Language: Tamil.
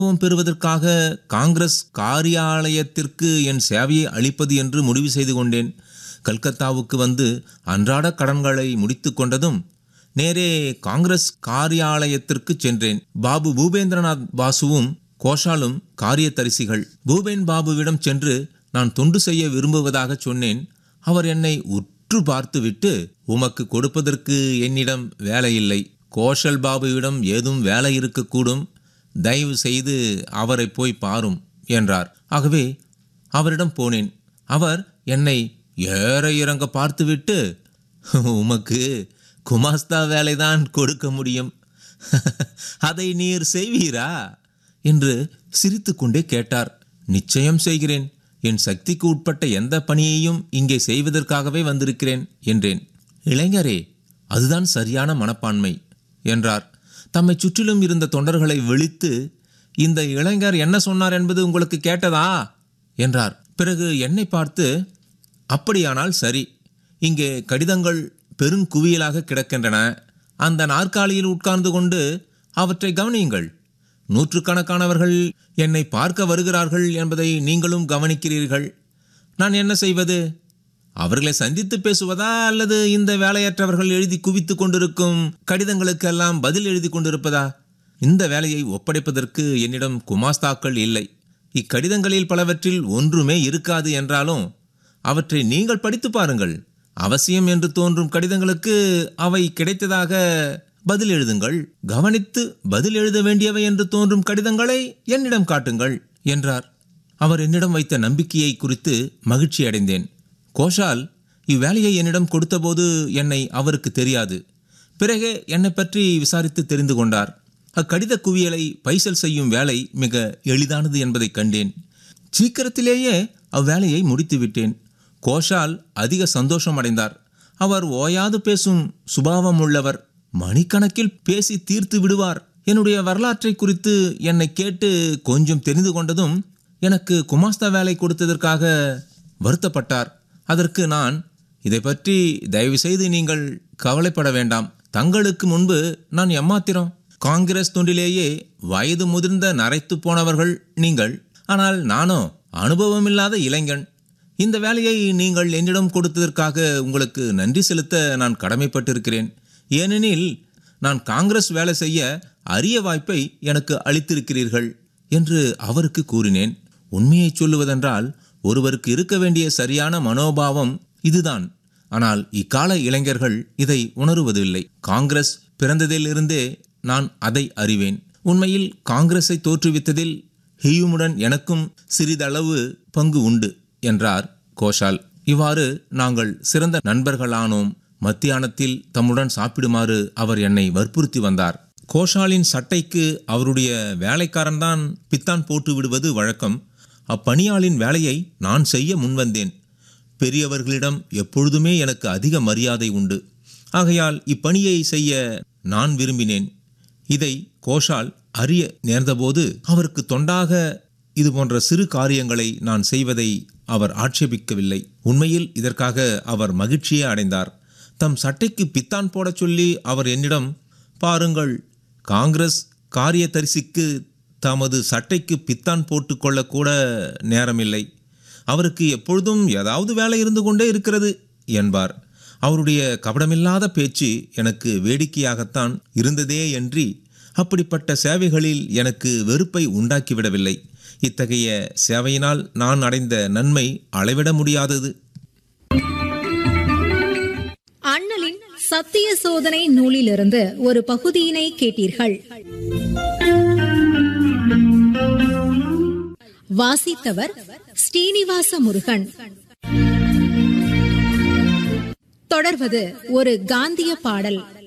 வும் பெறுவதற்காக காங்கிரஸ் காரியாலயத்திற்கு என் சேவையை அளிப்பது என்று முடிவு செய்து கொண்டேன் கல்கத்தாவுக்கு வந்து அன்றாட கடன்களை முடித்து கொண்டதும் நேரே காங்கிரஸ் காரியாலயத்திற்கு சென்றேன் பாபு பூபேந்திரநாத் பாசுவும் கோஷாலும் காரியதரிசிகள் பூபேன் பாபுவிடம் சென்று நான் தொண்டு செய்ய விரும்புவதாக சொன்னேன் அவர் என்னை உற்று பார்த்துவிட்டு உமக்கு கொடுப்பதற்கு என்னிடம் வேலை இல்லை கோஷல் பாபுவிடம் ஏதும் வேலை இருக்கக்கூடும் தயவு செய்து அவரை போய் பாரும் என்றார் ஆகவே அவரிடம் போனேன் அவர் என்னை ஏற இறங்க பார்த்துவிட்டு உமக்கு குமாஸ்தா வேலைதான் கொடுக்க முடியும் அதை நீர் செய்வீரா என்று சிரித்துக்கொண்டே கேட்டார் நிச்சயம் செய்கிறேன் என் சக்திக்கு உட்பட்ட எந்த பணியையும் இங்கே செய்வதற்காகவே வந்திருக்கிறேன் என்றேன் இளைஞரே அதுதான் சரியான மனப்பான்மை என்றார் தம்மை சுற்றிலும் இருந்த தொண்டர்களை விழித்து இந்த இளைஞர் என்ன சொன்னார் என்பது உங்களுக்கு கேட்டதா என்றார் பிறகு என்னை பார்த்து அப்படியானால் சரி இங்கே கடிதங்கள் பெருங்குவியலாக கிடக்கின்றன அந்த நாற்காலியில் உட்கார்ந்து கொண்டு அவற்றை கவனியுங்கள் நூற்றுக்கணக்கானவர்கள் என்னை பார்க்க வருகிறார்கள் என்பதை நீங்களும் கவனிக்கிறீர்கள் நான் என்ன செய்வது அவர்களை சந்தித்து பேசுவதா அல்லது இந்த வேலையற்றவர்கள் எழுதி குவித்து கொண்டிருக்கும் கடிதங்களுக்கெல்லாம் பதில் எழுதி கொண்டிருப்பதா இந்த வேலையை ஒப்படைப்பதற்கு என்னிடம் குமாஸ்தாக்கள் இல்லை இக்கடிதங்களில் பலவற்றில் ஒன்றுமே இருக்காது என்றாலும் அவற்றை நீங்கள் படித்து பாருங்கள் அவசியம் என்று தோன்றும் கடிதங்களுக்கு அவை கிடைத்ததாக பதில் எழுதுங்கள் கவனித்து பதில் எழுத வேண்டியவை என்று தோன்றும் கடிதங்களை என்னிடம் காட்டுங்கள் என்றார் அவர் என்னிடம் வைத்த நம்பிக்கையை குறித்து மகிழ்ச்சி அடைந்தேன் கோஷால் இவ்வேலையை என்னிடம் கொடுத்தபோது என்னை அவருக்கு தெரியாது பிறகு என்னை பற்றி விசாரித்து தெரிந்து கொண்டார் அக்கடித குவியலை பைசல் செய்யும் வேலை மிக எளிதானது என்பதை கண்டேன் சீக்கிரத்திலேயே அவ்வேலையை முடித்துவிட்டேன் கோஷால் அதிக சந்தோஷம் அடைந்தார் அவர் ஓயாது பேசும் சுபாவம் உள்ளவர் மணிக்கணக்கில் பேசி தீர்த்து விடுவார் என்னுடைய வரலாற்றை குறித்து என்னை கேட்டு கொஞ்சம் தெரிந்து கொண்டதும் எனக்கு குமாஸ்தா வேலை கொடுத்ததற்காக வருத்தப்பட்டார் அதற்கு நான் இதை பற்றி தயவு செய்து நீங்கள் கவலைப்பட வேண்டாம் தங்களுக்கு முன்பு நான் எம்மாத்திரம் காங்கிரஸ் தொண்டிலேயே வயது முதிர்ந்த நரைத்து போனவர்கள் நீங்கள் ஆனால் நானோ அனுபவமில்லாத இளைஞன் இந்த வேலையை நீங்கள் என்னிடம் கொடுத்ததற்காக உங்களுக்கு நன்றி செலுத்த நான் கடமைப்பட்டிருக்கிறேன் ஏனெனில் நான் காங்கிரஸ் வேலை செய்ய அரிய வாய்ப்பை எனக்கு அளித்திருக்கிறீர்கள் என்று அவருக்கு கூறினேன் உண்மையை சொல்லுவதென்றால் ஒருவருக்கு இருக்க வேண்டிய சரியான மனோபாவம் இதுதான் ஆனால் இக்கால இளைஞர்கள் இதை உணருவதில்லை காங்கிரஸ் பிறந்ததிலிருந்தே நான் அதை அறிவேன் உண்மையில் காங்கிரஸை தோற்றுவித்ததில் ஹியூமுடன் எனக்கும் சிறிதளவு பங்கு உண்டு என்றார் கோஷால் இவ்வாறு நாங்கள் சிறந்த நண்பர்களானோம் மத்தியானத்தில் தம்முடன் சாப்பிடுமாறு அவர் என்னை வற்புறுத்தி வந்தார் கோஷாலின் சட்டைக்கு அவருடைய வேலைக்காரன்தான் பித்தான் போட்டு விடுவது வழக்கம் அப்பணியாளின் வேலையை நான் செய்ய முன்வந்தேன் பெரியவர்களிடம் எப்பொழுதுமே எனக்கு அதிக மரியாதை உண்டு ஆகையால் இப்பணியை செய்ய நான் விரும்பினேன் இதை கோஷால் அறிய நேர்ந்தபோது அவருக்கு தொண்டாக இது போன்ற சிறு காரியங்களை நான் செய்வதை அவர் ஆட்சேபிக்கவில்லை உண்மையில் இதற்காக அவர் மகிழ்ச்சியே அடைந்தார் தம் சட்டைக்கு பித்தான் போடச் சொல்லி அவர் என்னிடம் பாருங்கள் காங்கிரஸ் காரியதரிசிக்கு தமது சட்டைக்கு பித்தான் போட்டுக்கொள்ளக்கூட நேரமில்லை அவருக்கு எப்பொழுதும் ஏதாவது வேலை இருந்து கொண்டே இருக்கிறது என்பார் அவருடைய கபடமில்லாத பேச்சு எனக்கு வேடிக்கையாகத்தான் இருந்ததே என்று அப்படிப்பட்ட சேவைகளில் எனக்கு வெறுப்பை உண்டாக்கிவிடவில்லை இத்தகைய சேவையினால் நான் அடைந்த நன்மை அளவிட முடியாதது அண்ணலின் சத்திய சோதனை நூலிலிருந்து ஒரு பகுதியினை கேட்டீர்கள் வாசித்தவர் ஸ்ரீனிவாச முருகன் தொடர்வது ஒரு காந்திய பாடல்